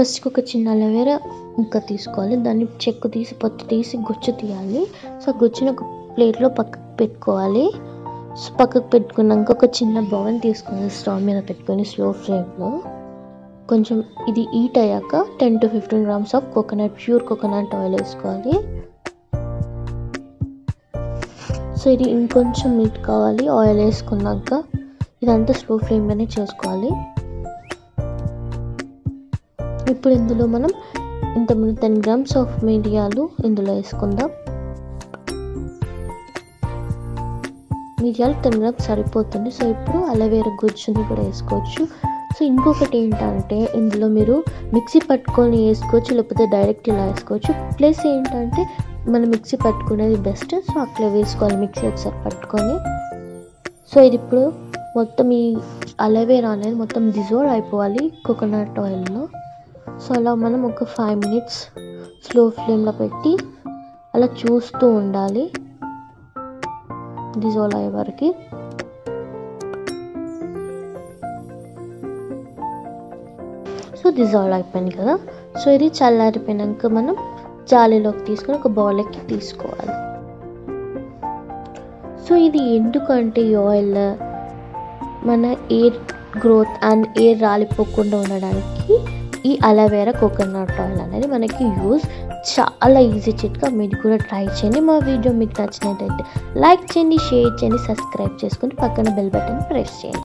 first ఒక చిన్న aloe vera ముక్క తీసుకోవాలి దాన్ని చెక్కు తీసి పొత్తు తీసి గుచ్చు తీయాలి సో గుచ్చుని ఒక ప్లేట్లో పక్కకు పెట్టుకోవాలి సో పక్కకు పెట్టుకున్నాక ఒక చిన్న బౌల్ తీసుకొని స్టవ్ మీద పెట్టుకొని స్లో ఫ్లేమ్లో కొంచెం ఇది హీట్ అయ్యాక ten to fifteen grams of coconut pure coconut oil వేసుకోవాలి సో ఇది ఇంకొంచెం నీట్ కావాలి ఆయిల్ వేసుకున్నాక ఇదంతా స్లో ఫ్లేమ్లోనే చేసుకోవాలి ఇప్పుడు ఇందులో మనం ఇంతమంది టెన్ గ్రామ్స్ ఆఫ్ మిరియాలు ఇందులో వేసుకుందాం మిరియాలు టెన్ గ్రామ్స్ సరిపోతుంది సో ఇప్పుడు అలవేరా గుజ్జుని కూడా వేసుకోవచ్చు సో ఇంకొకటి ఏంటంటే ఇందులో మీరు మిక్సీ పట్టుకొని వేసుకోవచ్చు లేకపోతే డైరెక్ట్ ఇలా వేసుకోవచ్చు ప్లస్ ఏంటంటే మనం మిక్సీ పట్టుకునేది బెస్ట్ సో అట్లా వేసుకోవాలి మిక్సీ ఒకసారి పట్టుకొని సో ఇది ఇప్పుడు మొత్తం ఈ అలవేరా అనేది మొత్తం డిజోల్వ్ అయిపోవాలి కోకోనట్ ఆయిల్లో సో అలా మనం ఒక ఫైవ్ మినిట్స్ స్లో ఫ్లేమ్లో పెట్టి అలా చూస్తూ ఉండాలి డిజోల్వ్ అయ్యే వరకు సో డిజాల్వ్ అయిపోయింది కదా సో ఇది చల్లారిపోయినాక మనం జాలీలోకి తీసుకొని ఒక బౌల్కి తీసుకోవాలి సో ఇది ఎందుకంటే ఈ ఆయిల్ మన ఎయిర్ గ్రోత్ అండ్ ఎయిర్ రాలిపోకుండా ఉండడానికి ఈ అలవేరా కోకోనట్ ఆయిల్ అనేది మనకి యూజ్ చాలా ఈజీ చిట్గా మీరు కూడా ట్రై చేయండి మా వీడియో మీకు నచ్చినట్టయితే లైక్ చేయండి షేర్ చేయండి సబ్స్క్రైబ్ చేసుకుని పక్కన బెల్ బటన్ ప్రెస్ చేయండి